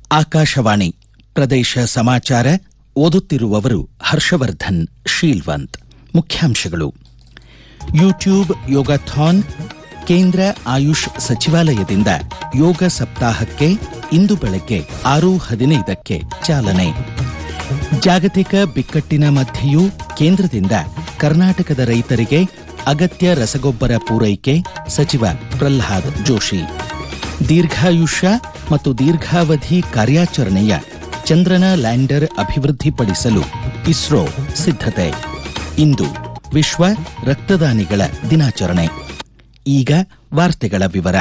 ಆಕಾಶವಾಣಿ ಪ್ರದೇಶ ಸಮಾಚಾರ ಓದುತ್ತಿರುವವರು ಹರ್ಷವರ್ಧನ್ ಶೀಲ್ವಂತ್ ಮುಖ್ಯಾಂಶಗಳು ಯೂಟ್ಯೂಬ್ ಯೋಗಾಥಾನ್ ಕೇಂದ್ರ ಆಯುಷ್ ಸಚಿವಾಲಯದಿಂದ ಯೋಗ ಸಪ್ತಾಹಕ್ಕೆ ಇಂದು ಬೆಳಗ್ಗೆ ಆರು ಹದಿನೈದಕ್ಕೆ ಚಾಲನೆ ಜಾಗತಿಕ ಬಿಕ್ಕಟ್ಟಿನ ಮಧ್ಯೆಯೂ ಕೇಂದ್ರದಿಂದ ಕರ್ನಾಟಕದ ರೈತರಿಗೆ ಅಗತ್ಯ ರಸಗೊಬ್ಬರ ಪೂರೈಕೆ ಸಚಿವ ಪ್ರಹ್ಲಾದ್ ಜೋಶಿ ದೀರ್ಘಾಯುಷ್ಯ ಮತ್ತು ದೀರ್ಘಾವಧಿ ಕಾರ್ಯಾಚರಣೆಯ ಚಂದ್ರನ ಲ್ಯಾಂಡರ್ ಅಭಿವೃದ್ಧಿಪಡಿಸಲು ಇಸ್ರೋ ಸಿದ್ಧತೆ ಇಂದು ವಿಶ್ವ ರಕ್ತದಾನಿಗಳ ದಿನಾಚರಣೆ ಈಗ ವಾರ್ತೆಗಳ ವಿವರ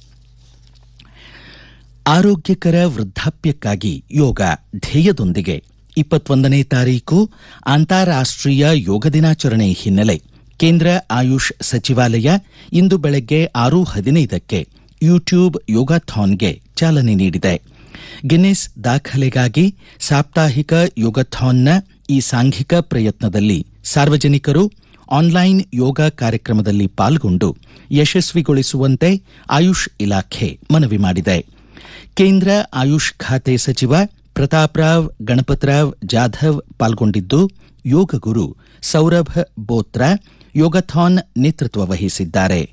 ಆರೋಗ್ಯಕರ ವೃದ್ಧಾಪ್ಯಕ್ಕಾಗಿ ಯೋಗ ಧ್ಯೇಯದೊಂದಿಗೆ ಇಪ್ಪತ್ತೊಂದನೇ ತಾರೀಕು ಅಂತಾರಾಷ್ಟ್ರೀಯ ಯೋಗ ದಿನಾಚರಣೆ ಹಿನ್ನೆಲೆ ಕೇಂದ್ರ ಆಯುಷ್ ಸಚಿವಾಲಯ ಇಂದು ಬೆಳಗ್ಗೆ ಆರು ಹದಿನೈದಕ್ಕೆ ಯೂಟ್ಯೂಬ್ ಯೋಗಾಥಾನ್ಗೆ ಚಾಲನೆ ನೀಡಿದೆ ಗಿನ್ನೆಸ್ ದಾಖಲೆಗಾಗಿ ಸಾಪ್ತಾಹಿಕ ಯೋಗಾಥಾನ್ನ ಈ ಸಾಂಘಿಕ ಪ್ರಯತ್ನದಲ್ಲಿ ಸಾರ್ವಜನಿಕರು ಆನ್ಲೈನ್ ಯೋಗ ಕಾರ್ಯಕ್ರಮದಲ್ಲಿ ಪಾಲ್ಗೊಂಡು ಯಶಸ್ವಿಗೊಳಿಸುವಂತೆ ಆಯುಷ್ ಇಲಾಖೆ ಮನವಿ ಮಾಡಿದೆ ಕೇಂದ್ರ ಆಯುಷ್ ಖಾತೆ ಸಚಿವ ಪ್ರತಾಪ್ರಾವ್ ಗಣಪತರಾವ್ ಜಾಧವ್ ಪಾಲ್ಗೊಂಡಿದ್ದು ಯೋಗ ಗುರು ಸೌರಭ್ ಬೋತ್ರ ಯೋಗಥಾನ್ ನೇತೃತ್ವ ವಹಿಸಿದ್ದಾರೆ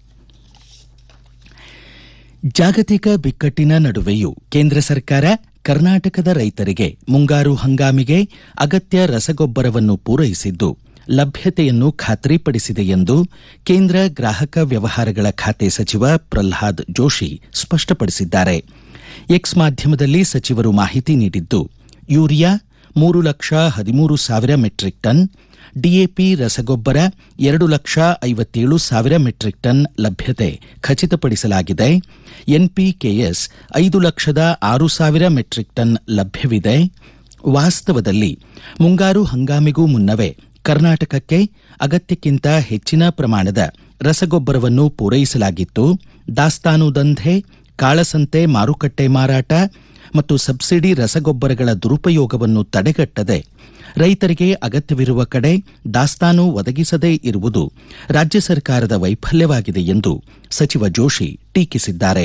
ಜಾಗತಿಕ ಬಿಕ್ಕಟ್ಟಿನ ನಡುವೆಯೂ ಕೇಂದ್ರ ಸರ್ಕಾರ ಕರ್ನಾಟಕದ ರೈತರಿಗೆ ಮುಂಗಾರು ಹಂಗಾಮಿಗೆ ಅಗತ್ಯ ರಸಗೊಬ್ಬರವನ್ನು ಪೂರೈಸಿದ್ದು ಲಭ್ಯತೆಯನ್ನು ಖಾತ್ರಿಪಡಿಸಿದೆ ಎಂದು ಕೇಂದ್ರ ಗ್ರಾಹಕ ವ್ಯವಹಾರಗಳ ಖಾತೆ ಸಚಿವ ಪ್ರಹ್ಲಾದ್ ಜೋಶಿ ಸ್ಪಷ್ಟಪಡಿಸಿದ್ದಾರೆ ಎಕ್ಸ್ ಮಾಧ್ಯಮದಲ್ಲಿ ಸಚಿವರು ಮಾಹಿತಿ ನೀಡಿದ್ದು ಯೂರಿಯಾ ಮೂರು ಲಕ್ಷ ಹದಿಮೂರು ಸಾವಿರ ಮೆಟ್ರಿಕ್ ಟನ್ ಡಿಎಪಿ ರಸಗೊಬ್ಬರ ಎರಡು ಲಕ್ಷ ಐವತ್ತೇಳು ಸಾವಿರ ಮೆಟ್ರಿಕ್ ಟನ್ ಲಭ್ಯತೆ ಖಚಿತಪಡಿಸಲಾಗಿದೆ ಎನ್ಪಿಕೆಎಸ್ ಐದು ಲಕ್ಷದ ಆರು ಸಾವಿರ ಮೆಟ್ರಿಕ್ ಟನ್ ಲಭ್ಯವಿದೆ ವಾಸ್ತವದಲ್ಲಿ ಮುಂಗಾರು ಹಂಗಾಮಿಗೂ ಮುನ್ನವೇ ಕರ್ನಾಟಕಕ್ಕೆ ಅಗತ್ಯಕ್ಕಿಂತ ಹೆಚ್ಚಿನ ಪ್ರಮಾಣದ ರಸಗೊಬ್ಬರವನ್ನು ಪೂರೈಸಲಾಗಿತ್ತು ದಾಸ್ತಾನು ದಂಧೆ ಕಾಳಸಂತೆ ಮಾರುಕಟ್ಟೆ ಮಾರಾಟ ಮತ್ತು ಸಬ್ಸಿಡಿ ರಸಗೊಬ್ಬರಗಳ ದುರುಪಯೋಗವನ್ನು ತಡೆಗಟ್ಟದೆ ರೈತರಿಗೆ ಅಗತ್ಯವಿರುವ ಕಡೆ ದಾಸ್ತಾನು ಒದಗಿಸದೇ ಇರುವುದು ರಾಜ್ಯ ಸರ್ಕಾರದ ವೈಫಲ್ಯವಾಗಿದೆ ಎಂದು ಸಚಿವ ಜೋಶಿ ಟೀಕಿಸಿದ್ದಾರೆ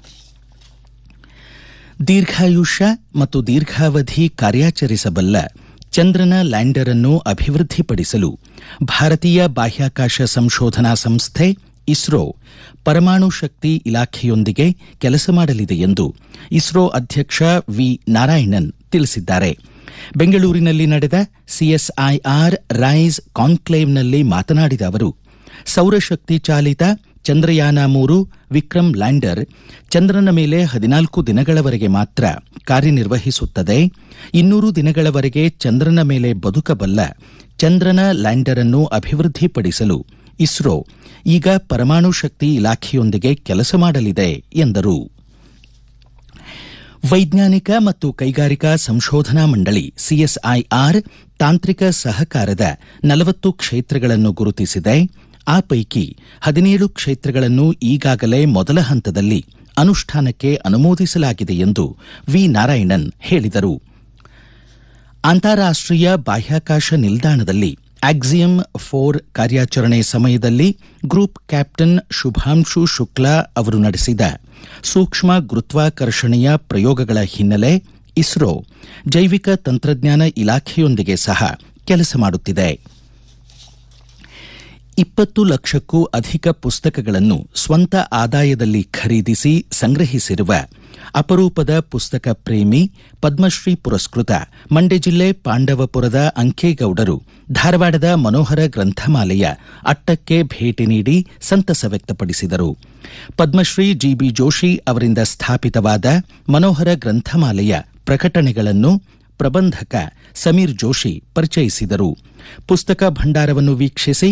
ದೀರ್ಘಾಯುಷ್ಯ ಮತ್ತು ದೀರ್ಘಾವಧಿ ಕಾರ್ಯಾಚರಿಸಬಲ್ಲ ಚಂದ್ರನ ಲ್ಯಾಂಡರ್ ಅನ್ನು ಅಭಿವೃದ್ಧಿಪಡಿಸಲು ಭಾರತೀಯ ಬಾಹ್ಯಾಕಾಶ ಸಂಶೋಧನಾ ಸಂಸ್ಥೆ ಇಸ್ರೋ ಪರಮಾಣು ಶಕ್ತಿ ಇಲಾಖೆಯೊಂದಿಗೆ ಕೆಲಸ ಮಾಡಲಿದೆ ಎಂದು ಇಸ್ರೋ ಅಧ್ಯಕ್ಷ ವಿ ನಾರಾಯಣನ್ ತಿಳಿಸಿದ್ದಾರೆ ಬೆಂಗಳೂರಿನಲ್ಲಿ ನಡೆದ ಸಿಎಸ್ಐಆರ್ ರೈಸ್ ಕಾನ್ಕ್ಲೇವ್ನಲ್ಲಿ ಮಾತನಾಡಿದ ಅವರು ಸೌರಶಕ್ತಿ ಚಾಲಿತ ಚಂದ್ರಯಾನ ಮೂರು ವಿಕ್ರಮ್ ಲ್ಯಾಂಡರ್ ಚಂದ್ರನ ಮೇಲೆ ಹದಿನಾಲ್ಕು ದಿನಗಳವರೆಗೆ ಮಾತ್ರ ಕಾರ್ಯನಿರ್ವಹಿಸುತ್ತದೆ ಇನ್ನೂರು ದಿನಗಳವರೆಗೆ ಚಂದ್ರನ ಮೇಲೆ ಬದುಕಬಲ್ಲ ಚಂದ್ರನ ಲ್ಯಾಂಡರ್ ಅನ್ನು ಅಭಿವೃದ್ಧಿಪಡಿಸಲು ಇಸ್ರೋ ಈಗ ಪರಮಾಣು ಶಕ್ತಿ ಇಲಾಖೆಯೊಂದಿಗೆ ಕೆಲಸ ಮಾಡಲಿದೆ ಎಂದರು ವೈಜ್ಞಾನಿಕ ಮತ್ತು ಕೈಗಾರಿಕಾ ಸಂಶೋಧನಾ ಮಂಡಳಿ ಸಿಎಸ್ಐಆರ್ ತಾಂತ್ರಿಕ ಸಹಕಾರದ ನಲವತ್ತು ಕ್ಷೇತ್ರಗಳನ್ನು ಗುರುತಿಸಿದೆ ಆ ಪೈಕಿ ಹದಿನೇಳು ಕ್ಷೇತ್ರಗಳನ್ನು ಈಗಾಗಲೇ ಮೊದಲ ಹಂತದಲ್ಲಿ ಅನುಷ್ಠಾನಕ್ಕೆ ಅನುಮೋದಿಸಲಾಗಿದೆ ಎಂದು ವಿ ನಾರಾಯಣನ್ ಹೇಳಿದರು ಅಂತಾರಾಷ್ಟ್ರೀಯ ಬಾಹ್ಯಾಕಾಶ ನಿಲ್ದಾಣದಲ್ಲಿ ಆಕ್ಸಿಯಂ ಫೋರ್ ಕಾರ್ಯಾಚರಣೆ ಸಮಯದಲ್ಲಿ ಗ್ರೂಪ್ ಕ್ಯಾಪ್ಟನ್ ಶುಭಾಂಶು ಶುಕ್ಲಾ ಅವರು ನಡೆಸಿದ ಸೂಕ್ಷ್ಮ ಗುರುತ್ವಾಕರ್ಷಣೆಯ ಪ್ರಯೋಗಗಳ ಹಿನ್ನೆಲೆ ಇಸ್ರೋ ಜೈವಿಕ ತಂತ್ರಜ್ಞಾನ ಇಲಾಖೆಯೊಂದಿಗೆ ಸಹ ಕೆಲಸ ಮಾಡುತ್ತಿದೆ ಇಪ್ಪತ್ತು ಲಕ್ಷಕ್ಕೂ ಅಧಿಕ ಪುಸ್ತಕಗಳನ್ನು ಸ್ವಂತ ಆದಾಯದಲ್ಲಿ ಖರೀದಿಸಿ ಸಂಗ್ರಹಿಸಿರುವ ಅಪರೂಪದ ಪುಸ್ತಕ ಪ್ರೇಮಿ ಪದ್ಮಶ್ರೀ ಪುರಸ್ಕೃತ ಮಂಡ್ಯ ಜಿಲ್ಲೆ ಪಾಂಡವಪುರದ ಅಂಕೇಗೌಡರು ಧಾರವಾಡದ ಮನೋಹರ ಗ್ರಂಥಮಾಲೆಯ ಅಟ್ಟಕ್ಕೆ ಭೇಟಿ ನೀಡಿ ಸಂತಸ ವ್ಯಕ್ತಪಡಿಸಿದರು ಪದ್ಮಶ್ರೀ ಜಿಬಿ ಜೋಶಿ ಅವರಿಂದ ಸ್ಥಾಪಿತವಾದ ಮನೋಹರ ಗ್ರಂಥಮಾಲೆಯ ಪ್ರಕಟಣೆಗಳನ್ನು ಪ್ರಬಂಧಕ ಸಮೀರ್ ಜೋಶಿ ಪರಿಚಯಿಸಿದರು ಪುಸ್ತಕ ಭಂಡಾರವನ್ನು ವೀಕ್ಷಿಸಿ